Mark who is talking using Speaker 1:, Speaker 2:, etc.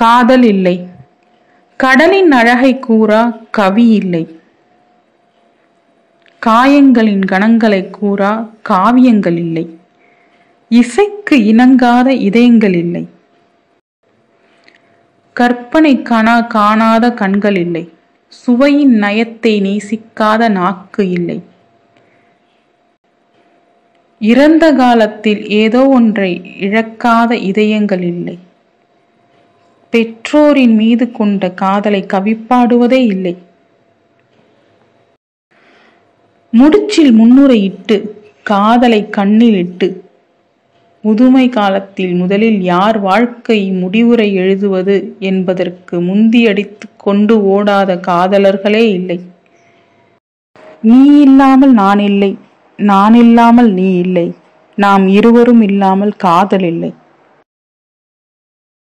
Speaker 1: காதல் இல்லை கடலின் அழகை கூறா கவி இல்லை காயங்களின் கணங்களை கூறா காவியங்கள் இல்லை இசைக்கு இணங்காத இதயங்கள் இல்லை கற்பனை கணா காணாத கண்கள் இல்லை சுவையின் நயத்தை நேசிக்காத நாக்கு இல்லை இறந்த காலத்தில் ஏதோ ஒன்றை இழக்காத இதயங்கள் இல்லை பெற்றோரின் மீது கொண்ட காதலை கவிப்பாடுவதே இல்லை முடிச்சில் முன்னுரையிட்டு காதலை கண்ணிலிட்டு முதுமை காலத்தில் முதலில் யார் வாழ்க்கை முடிவுரை எழுதுவது என்பதற்கு முந்தியடித்து கொண்டு ஓடாத காதலர்களே இல்லை நீ இல்லாமல் நான் இல்லை நான் இல்லாமல் நீ இல்லை நாம் இருவரும் இல்லாமல் காதல் இல்லை